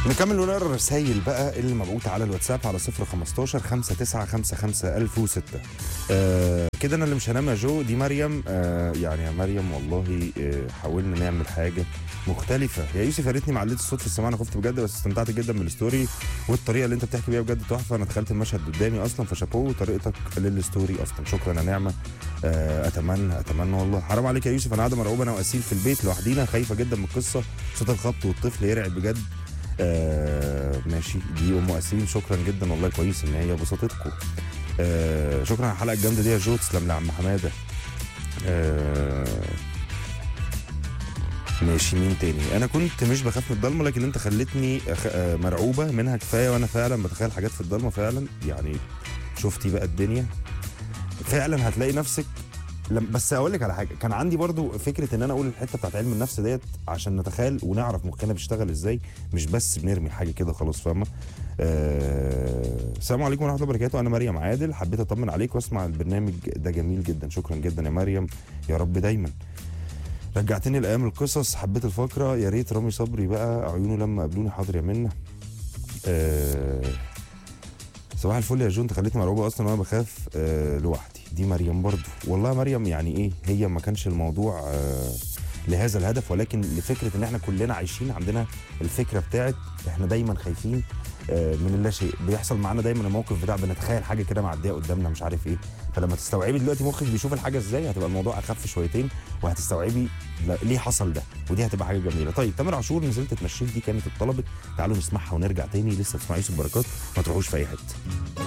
نكمل ونقرا الرسايل بقى اللي مبعوثه على الواتساب على 015 5955 1006 آه كده انا اللي مش هنام يا جو دي مريم آه يعني يا مريم والله آه حاولنا نعمل حاجه مختلفه يا يوسف يا ريتني ما عليت الصوت في السماعه انا خفت بجد بس استمتعت جدا بالستوري والطريقه اللي انت بتحكي بيها بجد تحفه انا دخلت المشهد قدامي اصلا فشابوه طريقتك للستوري اصلا شكرا يا نعمه آه اتمنى اتمنى والله حرام عليك يا يوسف انا قاعده مرعوبه انا واسيل في البيت لوحدينا خايفه جدا من القصه صوت الخبط والطفل يرعب بجد آه ماشي دي ام اسيل شكرا جدا والله كويس ان هي بسطتكم آه شكرا على الحلقه الجامده دي يا جو تسلم لي عم حماده آه ماشي مين تاني انا كنت مش بخاف من الضلمه لكن انت خلتني أخ... آه مرعوبه منها كفايه وانا فعلا بتخيل حاجات في الضلمه فعلا يعني شفتي بقى الدنيا فعلا هتلاقي نفسك لم بس اقول لك على حاجه كان عندي برضو فكره ان انا اقول الحته بتاعت علم النفس ديت عشان نتخيل ونعرف مخنا بيشتغل ازاي مش بس بنرمي حاجه كده خلاص فاهمه آه، السلام عليكم ورحمه الله وبركاته انا مريم عادل حبيت اطمن عليك واسمع البرنامج ده جميل جدا شكرا جدا يا مريم يا رب دايما رجعتني لايام القصص حبيت الفقره يا ريت رامي صبري بقى عيونه لما قابلوني حاضر يا منى آه، صباح الفل يا جون انت خليتني مرعوبه اصلا وانا بخاف آه لوحدي دي مريم برضو والله مريم يعني ايه هي ما كانش الموضوع آه لهذا الهدف ولكن لفكره ان احنا كلنا عايشين عندنا الفكره بتاعت احنا دايما خايفين آه من اللا شيء بيحصل معانا دايما الموقف بتاع بنتخيل حاجه كده معديه قدامنا مش عارف ايه فلما تستوعبي دلوقتي مخك بيشوف الحاجه ازاي هتبقى الموضوع اخف شويتين وهتستوعبي لا- ليه حصل ده ودي هتبقى حاجه جميله طيب تامر عاشور نزلت اتمشيت دي كانت اتطلبت تعالوا نسمعها ونرجع تاني لسه تسمع يوسف بركات ما تروحوش في اي حته